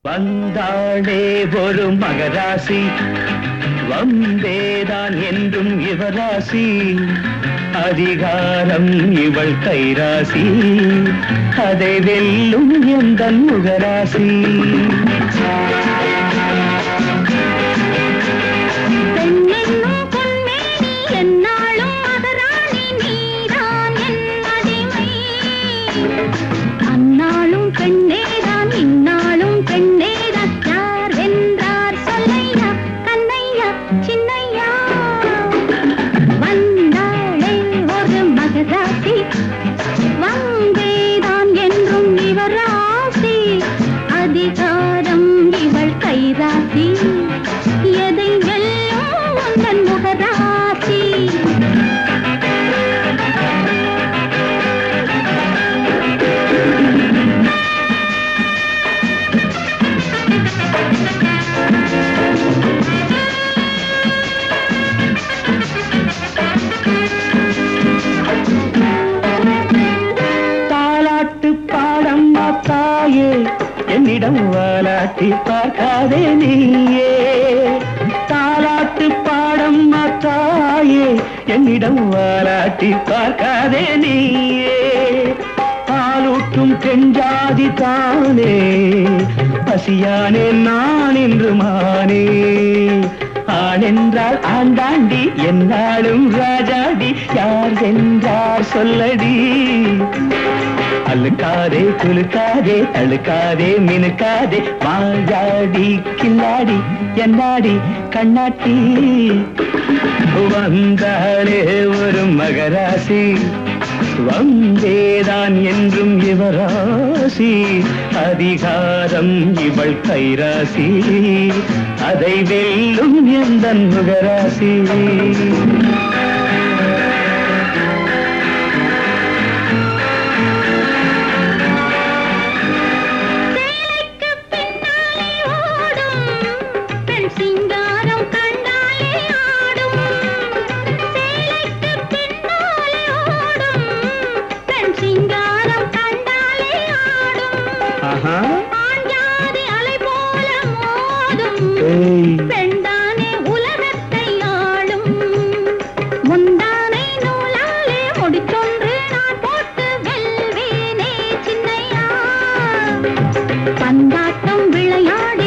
வந்தாளே ஒரு மகராசி வந்தேதான் என்றும் இவராசி அதிகாரம் இவள் கைராசி அதை வெல்லும் எந்த முகராசி பெண்ணென்னும் பொன்மேனி எந்நாளும் மகராணி நீதான் என் அடிமை அந்நாளும் பெண்ணேதான் இந்நாளும் பெண்ணேதான் யார் வென்றார் சொல்லையா கண்ணையா சின்னையா வந்தாளே ஒரு மகராசி வந்தேதான் என்றும் இவராசி அதிகாரம் இவள் கைராசி எதை வெல்லும் உந்தன் முகராசி தாலாட்டு பாடம் தாயே என்னிடம் வாலாட்டி பார்க்காதே நீயே தாலாட்டு பாடம் தாயே என்னிடம் வாலாட்டி பார்க்காதே நீயே பாலூட்டும் பெஞ்சாதி தானே பசியானே நான் என்று மானே ஆணென்றால் ஆண்டாண்டி என்னாலும் ராஜாடி யார் என்றார் சொல்லடி அழுக்காதே குலுக்காதே தழுக்காதே மினுக்காதே வாயாடி கில்லாடி என்னாடி கண்ணாட்டி வந்தாலே ஒரு மகராசி வந்தேதான் என்றும் இவராசி அதிகாரம் இவள் கைராசி அதை வெல்லும் எந்த முகராசி சேலைக்கு பின்னாலே ஓடும் பெண் சிங்காரம் கண்டாலே ஆடும் சேலைக்கு பின்னாலே ஓடும் பெண் சிங்காரம் கண்டாலே ஆடும் ஆஹா ஆண் ஜாதி அலை போல மோதும் ஏய் பெண்தானே உலகத்தை ஆளும் முந்தானை நூலாலே முடிச்சொன்று நான் போட்டு வெல்வேனே சின்னையா பந்தாட்டம் விளையாடி